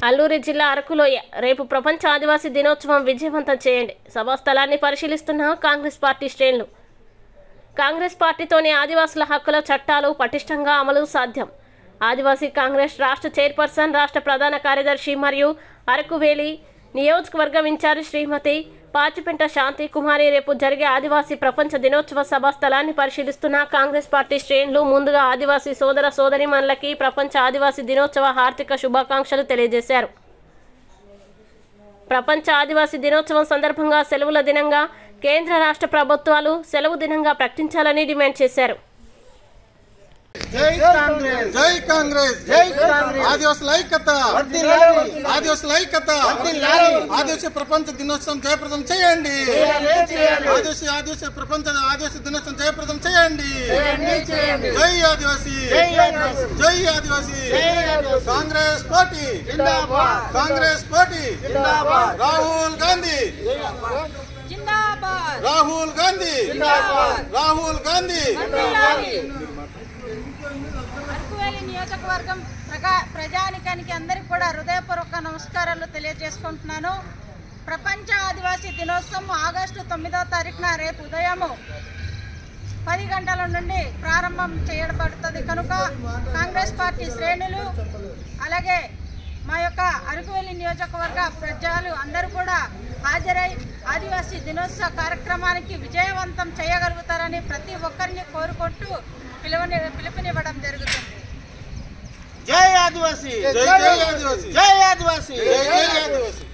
అల్లూరి జిల్లా అరకులోయ రేపు ప్రపంచ ఆదివాసీ దినోత్సవం విజయవంతం చేయండి సభా స్థలాన్ని పరిశీలిస్తున్న కాంగ్రెస్ పార్టీ శ్రేణులు కాంగ్రెస్ పార్టీతోనే ఆదివాసుల హక్కుల చట్టాలు పటిష్టంగా అమలు సాధ్యం ఆదివాసీ కాంగ్రెస్ రాష్ట్ర చైర్పర్సన్ రాష్ట్ర ప్రధాన కార్యదర్శి మరియు అరకువేలి నియోజకవర్గం ఇన్ఛార్జ్ శ్రీమతి పాచిపెంట శాంతి కుమారి రేపు జరిగే ఆదివాసీ ప్రపంచ దినోత్సవ సభా స్థలాన్ని పరిశీలిస్తున్న కాంగ్రెస్ పార్టీ శ్రేణులు ముందుగా ఆదివాసీ సోదర సోదరిమణులకి ప్రపంచ ఆదివాసీ దినోత్సవ హార్దిక శుభాకాంక్షలు తెలియజేశారు ప్రపంచ ఆదివాసీ దినోత్సవం సందర్భంగా సెలవుల దినంగా కేంద్ర రాష్ట్ర ప్రభుత్వాలు సెలవు దినంగా ప్రకటించాలని డిమాండ్ చేశారు జై కాంగ్రెస్ జై కాంగ్రెస్ జై కాంగ్రెస్ ఆదివాసుల ఐక్యత వర్ధిల్లాలి. ఆదివాసుల ఐక్యత వర్ధిల్లాలి. ఆదివాసీ ప్రపంచ దినోత్సవం జయప్రదం చేయండి చేయాలి, చేయాలి. ఆదివాసీ ఆదివాసీ ప్రపంచ ఆదివాసీ దినోత్సవం జయప్రదం చేయండి చేయండి, చేయండి. జై ఆదివాసీ జై ఆదివాసీ. జై ఆదివాసీ జై ఆదివాసీ. కాంగ్రెస్ పార్టీ జిందాబాద్. కాంగ్రెస్ పార్టీ జిందాబాద్. రాహుల్ గాంధీ జిందాబాద్ రాహుల్ గాంధీ జిందాబాద్. రాహుల్ గాంధీ అరకువేలి నియోజకవర్గం ప్రగా ప్రజానికానికి అందరికీ కూడా హృదయపూర్వక నమస్కారాలు తెలియజేసుకుంటున్నాను ప్రపంచ ఆదివాసీ దినోత్సవం ఆగస్టు తొమ్మిదో తారీఖున రేపు ఉదయము పది గంటల నుండి ప్రారంభం చేయబడుతుంది కనుక కాంగ్రెస్ పార్టీ శ్రేణులు అలాగే మా యొక్క అరకువేలి నియోజకవర్గ ప్రజలు అందరూ కూడా హాజరై ఆదివాసీ దినోత్సవ కార్యక్రమానికి విజయవంతం చేయగలుగుతారని ప్రతి ఒక్కరిని కోరుకుంటూ పిలువని పిలుపునివ్వడం జరుగుతుంది జై ఆదివాసీ జై జై ఆదివాసీ జై ఆదివాసీ జై జై ఆదివాసీ